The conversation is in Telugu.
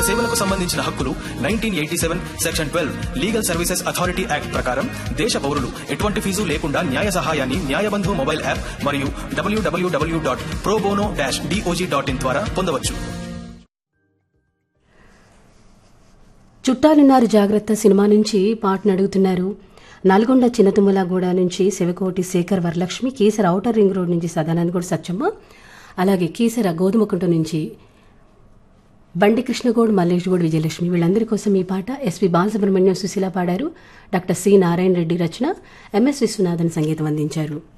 సేవలకు సంబంధించిన హక్కులు nineteen eighty seven section twelve legal services authority act ప్రకారం దేశ పౌరులు ఎటువంటి ఫీజు లేకుండా న్యాయ సహాయాన్ని న్యాయబంధు మొబైల్ యాప్ మరియు W W W dot probono dash DOJ dot in ద్వారా పొందవచ్చు చుట్టాలున్నారు జాగ్రత్త సినిమా నుంచి పాటను అడుగుతున్నారు నల్గొండ చిన్నతుమ్మలగూడ నుంచి Sivakoti Sekhar Varalakshmi Keesara outer ring road నుంచి సదానంద కూడా సత్యమ్మ అలాగే కీసర గోధుమకుంట నుంచి బండి కృష్ణగౌడ్ మల్లేష్ గౌడ్ విజయలక్ష్మి వీళ్ళందరి కోసం ఈ పాట ఎస్పి బాలసుబ్రహ్మణ్యం సుశీల పాడారు డాక్టర్ సి నారాయణ రెడ్డి రచన ఎంఎస్ విశ్వనాథన్ సంగీతం అందించారు